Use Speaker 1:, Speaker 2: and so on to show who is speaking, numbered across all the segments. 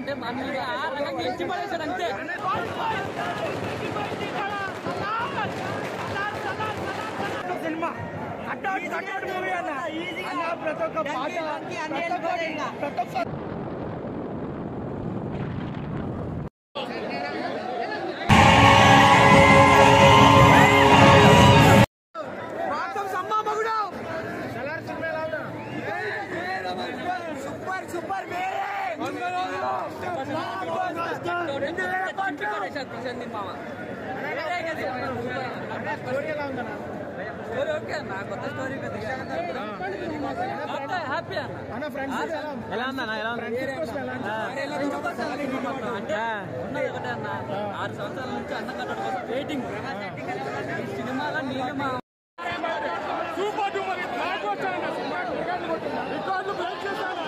Speaker 1: వాడాడంటే మన ఆ రకంగా ఎత్తి పడేశాడు అంతే
Speaker 2: సినిమా కట్అవుట్ కట్అవుట్ మూవీ అన్న అన్న ప్రతి ఒక్క పాట ప్రతి ఒక్కటి ప్రతి ఒక్క సూపర్ సూపర్
Speaker 1: ఎత్తి పడేశాడు ప్రశాంత్ నీల్ మామ స్టోరీ ఓకే అన్న కొత్త స్టోరీ పెద్దగా హ్యాపీ అన్న
Speaker 3: ఎలా ఉందన్నా ఎలా ఉంది
Speaker 1: అంటే ఉన్నది ఒకటే అన్న ఆరు సంవత్సరాల నుంచి అన్న కట్టడం కోసం వెయిటింగ్ ఈ సినిమాలో నీళ్ళు మా
Speaker 2: సూపర్ డూపర్ బ్లాక్ వచ్చాను సినిమా రికార్డులు బ్రేక్ చేశాను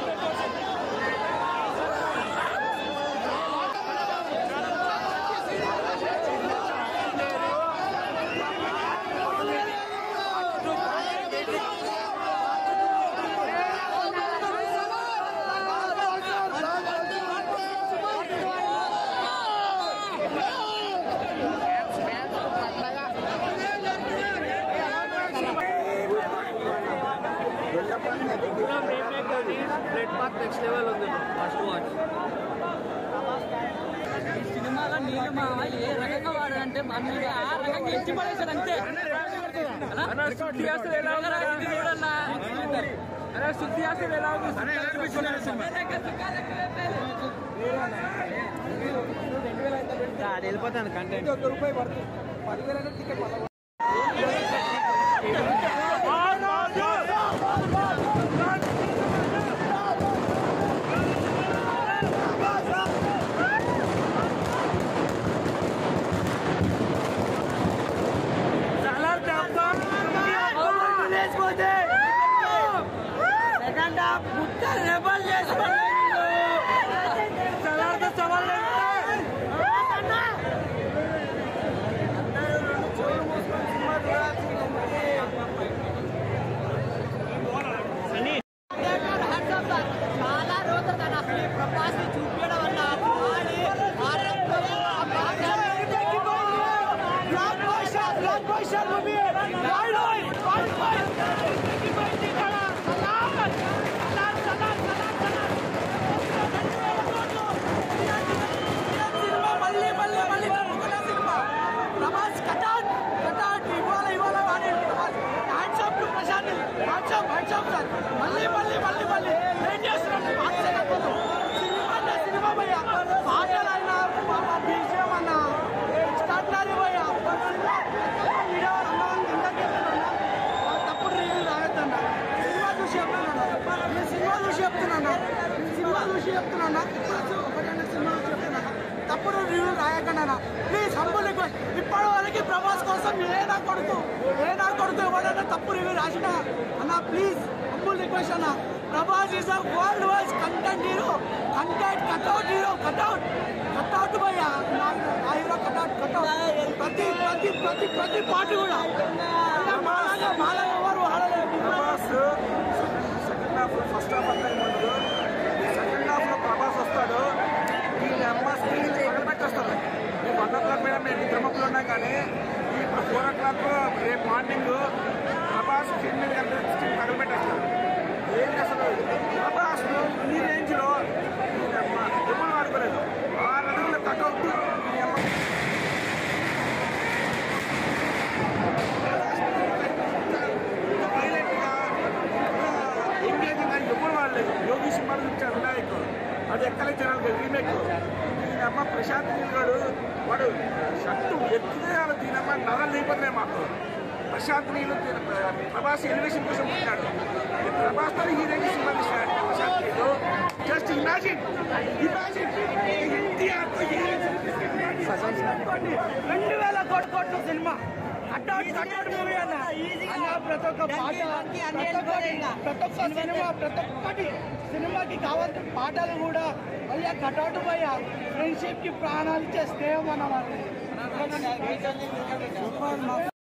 Speaker 3: రెడ్ పార్క్ నెక్స్ట్ లెవెల్ ఉంది ఫస్ట్ వాచ్
Speaker 1: ఈ సినిమాలో నీళ్ళు మామ ఏ రకంగా వాడాడంటే మన ఆ రకంగా ఎత్తి పడేశాడు అంతే అన్నా, శుద్ధి అసలు ఎలా ఉందిరా? ఇది చూడన్నా. అరే, శుద్ధి అసలు ఎలా ఉంది?
Speaker 3: అది వెళ్ళిపోతాను కంటెంట్
Speaker 2: సెకండ్ హాఫ్ గుట్ట రెబల్ చేసుకోండి సలార్తో సవాల్
Speaker 4: చాలా రోజులు తన అసలు ప్రభాస్ చూపించడం వల్ల ఆడి ఆ రంగంలో ఆ పాత్రలో
Speaker 2: blockbuster blockbuster movie రాయ్ సినిమా మళ్ళీ మళ్ళీ మళ్ళీ తప్పుకున్న సినిమా ప్రభాస్ కటాట్ కటాట్ ఇవాళ ఇవాళ వాడే Prabhas hands up to Prashanth hands up hands up sir మళ్ళీ మళ్ళీ మళ్ళీ మళ్ళీ ఏం చేస్తున్నాం పాత సెకండ్ సినిమా అంటే సినిమా భయ్య పాటలైనా బీజియం అన్న ఎక్స్ట్రాడినరీ భయ్య వీడియో రంగం కిందకి తప్పుడు రివ్యూ రాయొద్దన్న సినిమా చూసి చెప్తున్నాను నేను సినిమా చూసి చెప్తున్నాను సినిమా చూసి చెప్తున్నాను ఒకటంటే సినిమా చూసి చెప్తున్నాను తప్పుడు రివ్యూ రాయకుండా ప్లీజ్ హంబుల్ రిక్వెస్ట్ ఇప్పటి వరకు ప్రభాస్ కోసం ఏ నా కొడుకు ఏ నా కొడుకు ఎవరైనా తప్పు రివ్యూ రాసినా అన్న ప్లీజ్ హంబుల్ రిక్వెస్ట్ అన్న Prabhas is a world wise content hero content cutout hero cutout cutout భయ్య ఆ హీరో కట్అవుట్ కట్అవుట్ ప్రతి ప్రతి ప్రతి ప్రతి పాట కూడా అంటే మాలాగా మాలాగా ఎవరు ఆడలేదు
Speaker 5: Prabhas second half first half అంతా ఏముండదు సెకండ్ హాఫ్ లో ప్రభాస్ వస్తాడు ఈ అమ్మ స్క్రీన్ నుంచి పక్కన వస్తాడు మేము వన్ ఓ క్లాక్ మేడం మేము నిద్రమప్పులు ఉన్నాం కానీ ఇప్పుడు ఫోర్ ఓ క్లాక్ రేపు మార్నింగ్ ప్రభాస్ స్క్రీన్ మీద కనిపి స్క్రీన్ తగలబెట్టేస్తాడు ఏంటి అసలు ప్రభాస్ ఈ రేంజ్ లో ఈ అమ్మ ఎప్పుడు వాడుకోలేదు ఆరు అడుగుల కట్అవుట్ ఈ అమ్మ ఇంగ్లీష్ కానీ ఎప్పుడు వాడలేదు యోగి సినిమాలు ఇచ్చారు వినాయక్ అది ఎక్కలే జనాలు రీమేక్ దీనమ్మ ప్రశాంత్ నీళ్ళోడు వాడు షర్టు ఎత్తితే వాళ్ళు దీనమ్మ నరలు లేకపోతున్నాయి మాకు ప్రశాంత్ నీళ్ళు దీని- ప్రభాస్ ఎలివేషన్ కోసం పుట్టాడు ఈ ప్రభాస్తో హీరోయిన్ సినిమా తీశాడు ప్రశాంత్ నీళ్ళు జస్ట్ ఇమాజిన్ ఇమాజిన్ ఎన్టీఆర్తో
Speaker 2: రెండు వేల కోటి కోట్ల సినిమా కట్అవుట్ కట్అవుట్ మూవీ అన్న అన్న ప్రతి ఒక్క పాట ప్రతి ఒక్కటి ప్రతి ఒక్క సినిమా ప్రతి ఒక్కటి సినిమాకి కావాల్సిన పాటలు కూడా మళ్ళీ కట్అవుట్ పోయ ఫ్రెండ్షిప్ కి ప్రాణాలు ఇచ్చే స్నేహం అన్నమాట